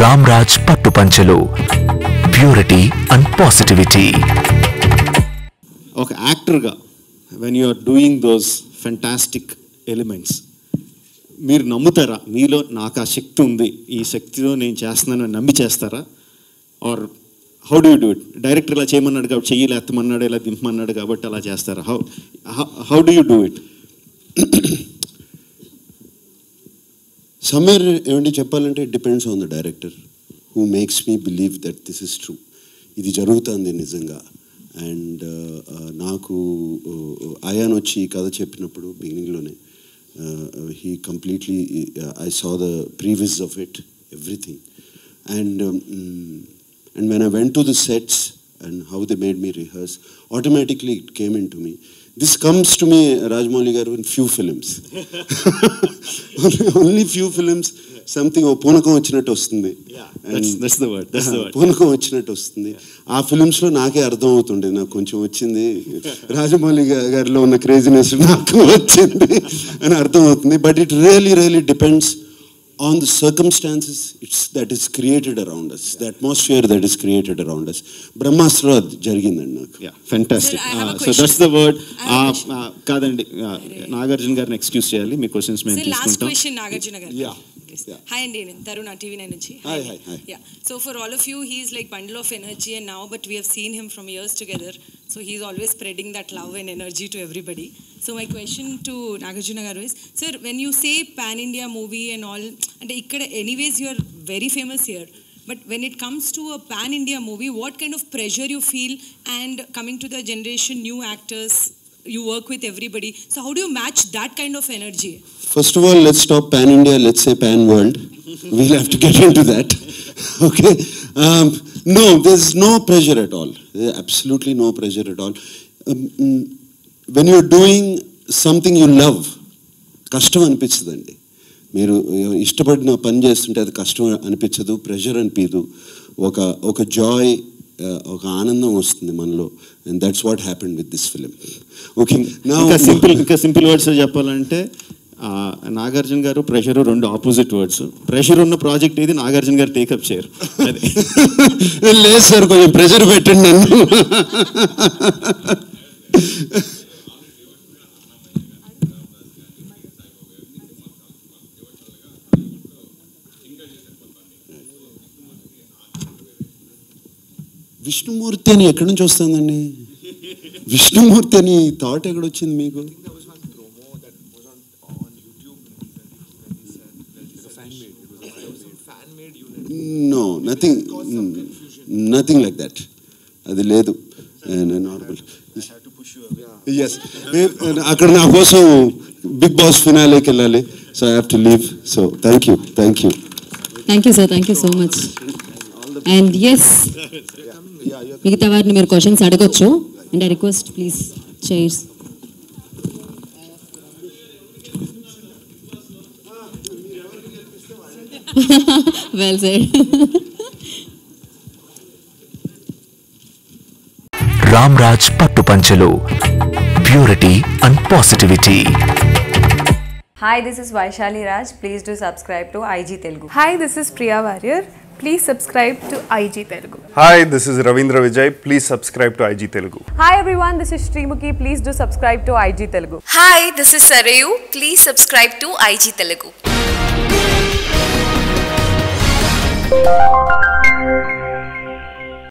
రామ్రాజ్ పట్టుపంచలు purity and positivity ఒక యాక్టర్గా when you are doing those fantastic elements మీరు నమ్ముతారా మీలో నాకు ఆ శక్తి ఉంది ఈ శక్తితో నేను చేస్తున్నానని నమ్మి చేస్తారా or how do do it director ఇలా చేయమన్నాడు కాబట్టి చెయ్యి ఎత్తమన్నాడు ఇలా దింపమన్నాడు కాబట్టి అలా చేస్తారా how how do you do it somewhere ఏమంటే చెప్పాలంటే it depends on the director who makes me believe that this is true ఇది జరుగుతుంది నిజంగా అండ్ నాకు అయాన్ వచ్చి ఈ కథ చెప్పినప్పుడు బిగినింగ్లోనే he completely I saw the previous of it everything and and when I went to the sets and how they made me rehearse automatically it came in to me this comes to me Rajamouli garu in few films only few films something oh పూనకం వచ్చినట్టు వస్తుంది that's- that's the word, that's the word. పూనకం వచ్చినట్టు వస్తుంది ఆ ఫిలిమ్స్లో నాకే అర్థం అవుతుండే నాకు కొంచెం వచ్చింది రాజమౌళి గా- గారిలో ఉన్న క్రేజినెస్ నాకు వచ్చింది అని అర్థం అవుతుంది but it really really depends on the circumstances it's that is created around us the atmosphere that is created around us Brahmastra అది జరిగిందండి నాకు yeah fantastic Sir, I have a so question. That's the word I have a question. కాదండి uh, Nagarjuna గారిని excuse చేయాలి మీ questions మేము Sir, last తీసుకుంటాం question, Nagarjuna garu. Yeah. Yes. Yeah. Hi అండి నేను తరుణ టీవీ నైన్ నుంచి Hi, hi, hi. Yeah. So for all of you, he's like bundle of energy and now, but we have seen him from years together. So he's always spreading that love and energy to everybody. So my question to Nagarjuna garu is, sir, when you say pan India movie and all, and ikkada anyways you are very famous here. But when it comes to a pan India movie, what kind of pressure you feel and coming to the generation, new actors, you work with everybody. So how do you match that kind of energy? First of all, let's stop pan India, let's say pan world. We'll have to get into that. Okay? Um, no, there's no pressure at all. There's absolutely no pressure at all. Um, mm, when you're doing something you love, కష్టం అనిపిస్తుందండి మీరు ఇష్టపడిన పని చేస్తుంటే అది కష్టం అనిపించదు pressure అనిపించదు ఒక ఒక జాయ్ ఒక ఆనందం వస్తుంది మనలో and that's what happened with this film okay ఇంకా సింపుల్ ఇంకా సింపుల్ వర్డ్స్ చెప్పాలంటే ఆ, నాగార్జున గారు ప్రెషర్ రెండు ఆపోజిట్ వర్డ్స్ ప్రెషర్ ఉన్న ప్రాజెక్ట్ ఇది నాగార్జున గారు టేకప్ చేయరు అది లేదు సార్ కొంచెం ప్రెషర్ పెట్టండి నన్ను విష్ణుమూర్తి అని ఎక్కడి నుంచి వస్తుందండి విష్ణుమూర్తి అని థాట్ ఎక్కడొచ్చింది మీకు no nothing nothing like that అది లేదు నార్మల్ ఎస్ అక్కడ నా కోసం బిగ్ బాస్ ఫినాలేకి వెళ్ళాలి so I have to leave so thank you thank you thank you sir thank you so much and yes మిగతా వారిని మీరు క్వశ్చన్స్ అడగొచ్చు and I request please chairs well side Ramraj పట్టుపంచలు purity and positivity Hi, this is Vaishali Raj. Please do subscribe to IG Telugu. Hi, this is Priya Warrior. Please subscribe to IG Telugu. Hi, this is Ravindra Vijay. Please subscribe to IG Telugu. Hi everyone, this is Srimuki. Please do subscribe to IG Telugu. Hi this is Sarayu please subscribe to IG Telugu